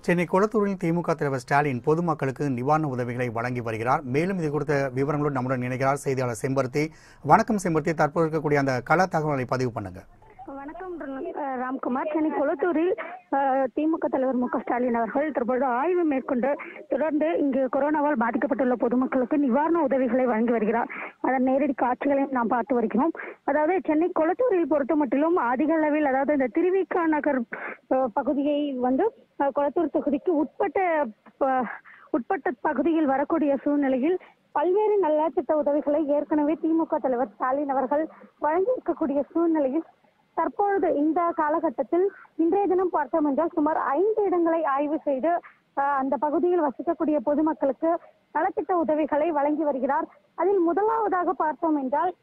சென்னை கொளத்தூரில் திமுக தலைவர் ஸ்டாலின் பொதுமக்களுக்கு நிவாரண உதவிகளை வழங்கி வருகிறார் மேலும் இது குறித்த விவரங்களோடு நம்முடன் இணைகிறார் செய்தியாளர் செம்பருத்தி வணக்கம் செம்பருத்தி தற்போது இருக்கக்கூடிய அந்த கள தகவலை பதிவு பண்ணுங்க வணக்கம் அஹ், ராம்குமார் சென்னை கொளத்தூரில் அஹ், திமுக தலைவர் மு க ஸ்டாலின் அவர்கள் தற்பொழுது ஆய்வு மேற்கொண்டு தொடர்ந்து இங்கு கொரோனாவால் பாதிக்கப்பட்டுள்ள பொதுமக்களுக்கு நிவாரண உதவிகளை வழங்கி வருகிறார் அதன் நேரடி காட்சிகளையும் நாம் பார்த்து வருகிறோம் அதாவது சென்னை கொளத்தூரில் பொறுத்த மட்டிலும் அதிக அளவில் அதாவது இந்த திருவிக்கா நகர் அஹ், பகுதியை வந்து அஹ், கொளத்தூர் தொகுதிக்கு உட்பட்ட ப- உட்பட்ட பகுதியில் வரக்கூடிய சூழ்நிலையில் பல்வேறு நலத்திட்ட உதவிகளை ஏற்கனவே திமுக தலைவர் ஸ்டாலின் அவர்கள் வழங்கி இருக்கக்கூடிய சூழ்நிலையில் தற்பொழுது இந்த காலகட்டத்தில் இன்றைய தினம் பார்த்தோம் என்றால் சுமார் ஐந்து இடங்களை ஆய்வு செய்து அஹ், அந்த பகுதியில் வசிக்கக்கூடிய பொதுமக்களுக்கு நலத்திட்ட உதவிகளை வழங்கி வருகிறார் அதில் முதலாவதாக பார்த்தோம் என்றால்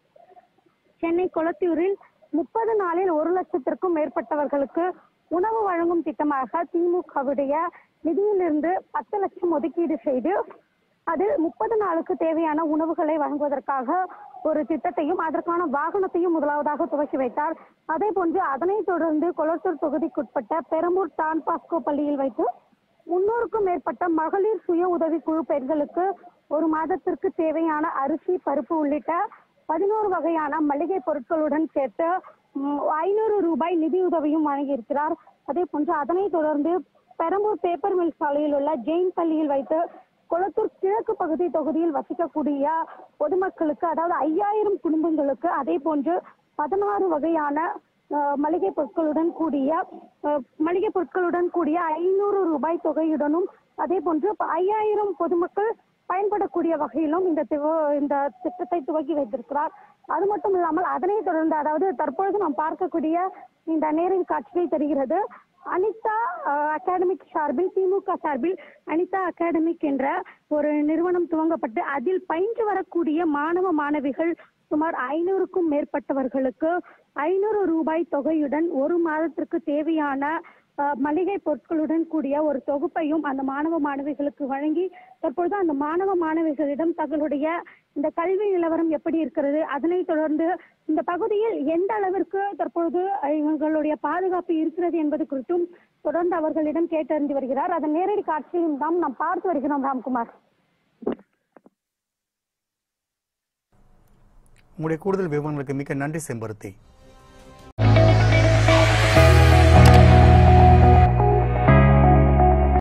சென்னை கொளத்தூரில் முப்பது நாளில் ஒரு லட்சத்திற்கும் மேற்பட்டவர்களுக்கு உணவு வழங்கும் திட்டமாக திமுகவுடைய நிதியிலிருந்து பத்து லட்சம் ஒதுக்கீடு செய்து அதில் முப்பது நாளுக்கு தேவையான உணவுகளை வழங்குவதற்காக ஒரு திட்டத்தையும் அதற்கான வாகனத்தையும் முதலாவதாக துவக்கி வைத்தார் அதே போன்று அதனைத் தொடர்ந்து கொளத்தூர் தொகுதிக்குட்பட்ட பெரம்பூர் டான் பாஸ்கோ பள்ளியில் வைத்து முன்னூறுக்கும் மேற்பட்ட மகளிர் சுய உதவி குழு பெண்களுக்கு ஒரு மாதத்திற்கு தேவையான அரிசி பருப்பு உள்ளிட்ட பதினோரு வகையான மளிகை பொருட்களுடன் சேர்த்து ம், ஐநூறு ரூபாய் நிதியுதவியும் வழங்கியிருக்கிறார் அதே போன்று அதனைத் தொடர்ந்து பெரம்பூர் பேப்பர் மில் சாலையில் உள்ள ஜெயின் பள்ளியில் வைத்து கொளத்தூர் கிழக்கு பகுதி தொகுதியில் வசிக்கக்கூடிய பொதுமக்களுக்கு அதாவது ஐயாயிரம் குடும்பங்களுக்கு அதே போன்று பதினாறு வகையான அஹ், மளிகை பொருட்களுடன் கூடிய அஹ், மளிகை பொருட்களுடன் கூடிய ஐநூறு ரூபாய் தொகையுடனும் அதே போன்று ஐயாயிரம் பொதுமக்கள் பயன்படக்கூடிய வகையிலும் இந்த திவ- இந்த திட்டத்தை துவக்கி வைத்திருக்கிறார் அது மட்டும் இல்லாமல் அதனை தொடர்ந்து அதாவது தற்பொழுது நாம் பார்க்கக்கூடிய இந்த நேரடி காட்சியில் தெரிகிறது அனிதா அகாடமிக் சார்பில் திமுக சார்பில் அனிதா அகாடமிக் என்ற ஒரு நிறுவனம் துவங்கப்பட்டு அதில் பயின்று வரக்கூடிய மாணவ மாணவிகள் சுமார் ஐநூறுக்கும் மேற்பட்டவர்களுக்கு ஐநூறு ரூபாய் தொகையுடன் ஒரு மாதத்திற்கு தேவையான அஹ், மளிகை பொருட்களுடன் கூடிய ஒரு தொகுப்பையும் அந்த மாணவ மாணவிகளுக்கு வழங்கி தற்பொழுது அந்த மாணவ மாணவிகளிடம் தங்களுடைய இந்த கல்வி நிலவரம் எப்படி இருக்கிறது அதனைத் தொடர்ந்து இந்த பகுதியில் எந்த அளவிற்கு தற்பொழுது அஹ், இவங்களுடைய பாதுகாப்பு இருக்கிறது என்பது குறித்தும் தொடர்ந்து அவர்களிடம் கேட்டறிந்து வருகிறார் அதன் நேரடி காட்சியும் தான் நாம் பார்த்து வருகிறோம் ராம்குமார் உங்களுடைய கூடுதல் விவரங்களுக்கு மிக்க நன்றி செம்பருத்தி